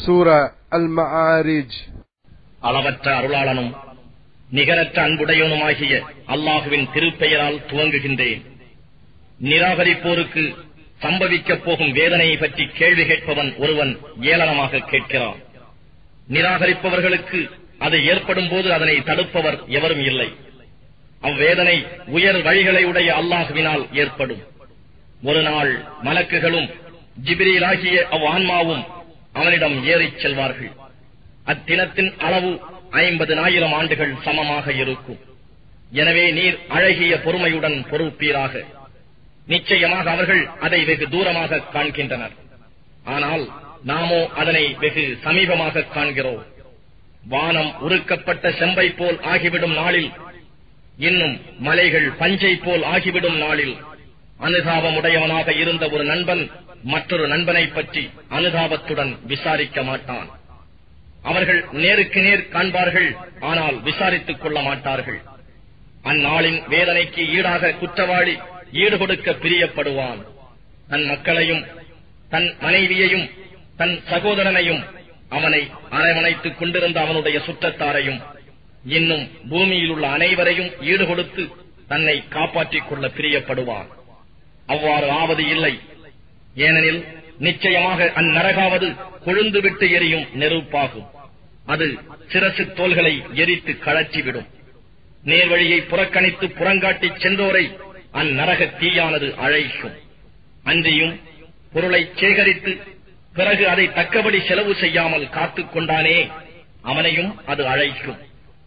சூரா அல் மஆரிஜ் அளவற்ற அருளாளனும் நிகரற்ற அன்புடையவனுமாகிய அல்லாஹுவின் திருப்பெயரால் துவங்குகின்றேன் நிராகரிப்போருக்கு சம்பவிக்கப் போகும் வேதனையை பற்றி கேள்வி கேட்பவன் ஒருவன் ஏளனமாக கேட்கிறான் நிராகரிப்பவர்களுக்கு அது ஏற்படும் போது அதனை தடுப்பவர் எவரும் இல்லை அவ்வேதனை உயர் வழிகளை உடைய அல்லாஹுவினால் ஏற்படும் ஒரு நாள் மலக்குகளும் ஜிபிரியிலாகிய அவ் ஆன்மாவும் அவனிடம் ஏறிச் செல்வார்கள் அத்தினத்தின் அளவு ஐம்பது ஆயிரம் ஆண்டுகள் சமமாக இருக்கும் எனவே நீர் அழகிய பொறுமையுடன் பொறுப்பீராக நிச்சயமாக அவர்கள் அதை வெகு தூரமாக காண்கின்றனர் ஆனால் நாமோ அதனை வெகு சமீபமாக காண்கிறோம் வானம் உருக்கப்பட்ட செம்பை போல் ஆகிவிடும் நாளில் இன்னும் மலைகள் பஞ்சை போல் ஆகிவிடும் நாளில் அனுதாபமுடையவனாக இருந்த ஒரு நண்பன் மற்றொரு நண்பனை பற்றி அனுதாபத்துடன் விசாரிக்க மாட்டான் அவர்கள் நேருக்கு நேர் காண்பார்கள் ஆனால் விசாரித்துக் கொள்ள மாட்டார்கள் அந்நாளின் வேதனைக்கு ஈடாக குற்றவாளி ஈடு கொடுக்க பிரியப்படுவான் தன் மக்களையும் தன் மனைவியையும் தன் சகோதரனையும் அவனை அரவணைத்துக் கொண்டிருந்த அவனுடைய சுற்றத்தாரையும் இன்னும் பூமியில் உள்ள அனைவரையும் ஈடு கொடுத்து தன்னை காப்பாற்றிக் கொள்ள பிரியப்படுவான் அவ்வாறு ஆவது இல்லை ஏனெனில் நிச்சயமாக அந்நரகாவது கொழுந்துவிட்டு எரியும் நெருப்பாகும் அது சிரசு தோள்களை எரித்து கழற்றிவிடும் நேர்வழியை புறக்கணித்து புறங்காட்டிச் சென்றோரை அந்நரக தீயானது அழைக்கும் அன்றியும் பொருளை சேகரித்து பிறகு அதை தக்கபடி செலவு செய்யாமல் காத்துக் கொண்டானே அவனையும் அது அழைக்கும்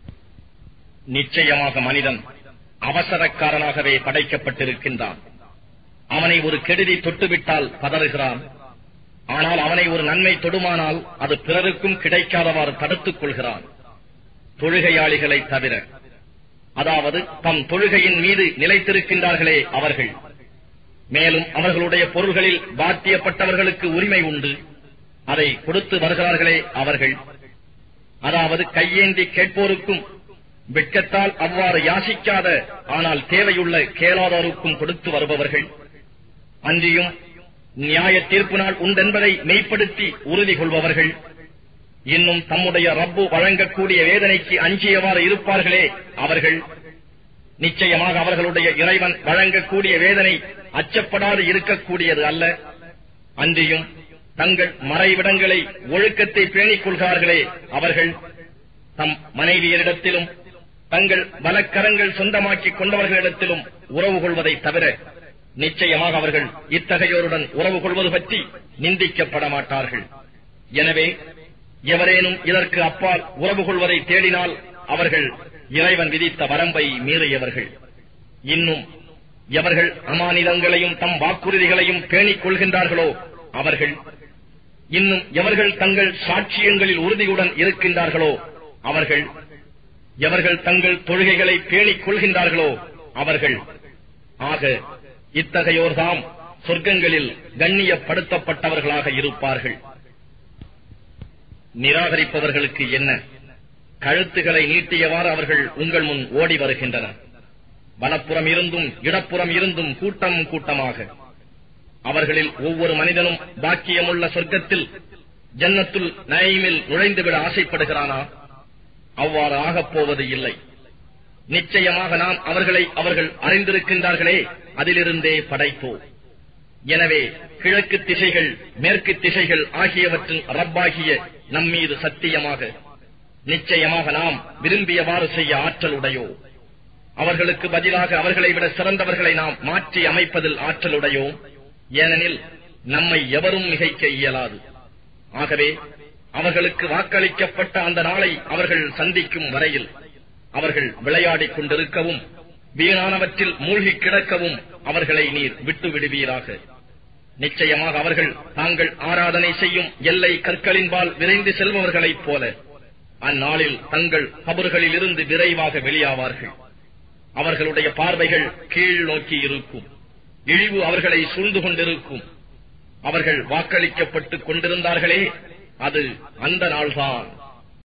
நிச்சயமாக மனிதன் அவசரக்காரனாகவே படைக்கப்பட்டிருக்கின்றான் அவனை ஒரு கெடுதி தொட்டுவிட்டால் பதறுகிறான் ஆனால் அவனை ஒரு நன்மை தொடுமானால் அது பிறருக்கும் கிடைக்காதவாறு தடுத்துக் கொள்கிறான் தொழுகையாளிகளை தவிர அதாவது தம் தொழுகையின் மீது நிலைத்திருக்கின்றார்களே அவர்கள் மேலும் அவர்களுடைய பொருள்களில் பாத்தியப்பட்டவர்களுக்கு உரிமை உண்டு அதை கொடுத்து வருகிறார்களே அவர்கள் அதாவது கையேந்தி கேட்போருக்கும் வெட்கத்தால் அவ்வாறு யாசிக்காத ஆனால் தேவையுள்ள கேளாதோருக்கும் கொடுத்து வருபவர்கள் அன்றியும் நியாய தீர்ப்பு நாள் உண்டென்பதை மெய்ப்படுத்தி உறுதி கொள்பவர்கள் இன்னும் தம்முடைய ரப்பு வழங்கக்கூடிய வேதனைக்கு அஞ்சியவாறு இருப்பார்களே அவர்கள் நிச்சயமாக அவர்களுடைய இறைவன் வழங்கக்கூடிய வேதனை அச்சப்படாது இருக்கக்கூடியது அல்ல அன்றியும் தங்கள் மறைவிடங்களை ஒழுக்கத்தை பேணிக் கொள்கிறார்களே அவர்கள் தம் மனைவியரிடத்திலும் தங்கள் வலக்கரங்கள் சொந்தமாக்கிக் கொண்டவர்களிடத்திலும் உறவு கொள்வதை தவிர நிச்சயமாக அவர்கள் இத்தகையோருடன் உறவு கொள்வது பற்றி நிந்திக்கப்பட மாட்டார்கள் எனவே எவரேனும் இதற்கு அப்பால் உறவு கொள்வதை தேடினால் அவர்கள் இறைவன் விதித்த வரம்பை மீறியவர்கள் இன்னும் எவர்கள் அமானிதங்களையும் தம் வாக்குறுதிகளையும் பேணிக் கொள்கின்றார்களோ அவர்கள் இன்னும் எவர்கள் தங்கள் சாட்சியங்களில் உறுதியுடன் இருக்கின்றார்களோ அவர்கள் எவர்கள் தங்கள் தொழுகைகளை பேணிக் கொள்கின்றார்களோ அவர்கள் ஆக இத்தகையோர்தாம் சொர்க்கங்களில் கண்ணியப்படுத்தப்பட்டவர்களாக இருப்பார்கள் நிராகரிப்பவர்களுக்கு என்ன கழுத்துகளை நீட்டியவாறு அவர்கள் உங்கள் முன் ஓடி வருகின்றனர் வலப்புறம் இருந்தும் இடப்புறம் இருந்தும் கூட்டம் கூட்டமாக அவர்களில் ஒவ்வொரு மனிதனும் பாக்கியமுள்ள சொர்க்கத்தில் ஜன்னத்துல் நயமில் நுழைந்துவிட ஆசைப்படுகிறானா அவ்வாறு ஆகப் போவது இல்லை நிச்சயமாக நாம் அவர்களை அவர்கள் அறிந்திருக்கின்றார்களே அதிலிருந்தே படைப்போம் எனவே கிழக்கு திசைகள் மேற்கு திசைகள் ஆகியவற்றின் ரப்பாகிய நம்மீது சத்தியமாக நிச்சயமாக நாம் விரும்பியவாறு செய்ய ஆற்றல் உடையோ அவர்களுக்கு பதிலாக அவர்களை விட சிறந்தவர்களை நாம் மாற்றி அமைப்பதில் ஆற்றலுடையோ ஏனெனில் நம்மை எவரும் மிகைக்க இயலாது ஆகவே அவர்களுக்கு வாக்களிக்கப்பட்ட அந்த நாளை அவர்கள் சந்திக்கும் வரையில் அவர்கள் விளையாடிக் கொண்டிருக்கவும் வீணானவற்றில் மூழ்கி கிடக்கவும் அவர்களை நீர் விட்டு விடுவீராக நிச்சயமாக அவர்கள் தாங்கள் ஆராதனை செய்யும் எல்லை கற்களின்பால் விரைந்து செல்பவர்களைப் போல அந்நாளில் தங்கள் கபர்களில் இருந்து விரைவாக வெளியாவார்கள் அவர்களுடைய பார்வைகள் கீழ் நோக்கி இருக்கும் இழிவு அவர்களை சூழ்ந்து கொண்டிருக்கும் அவர்கள் வாக்களிக்கப்பட்டுக் கொண்டிருந்தார்களே அது அந்த நாள்தான்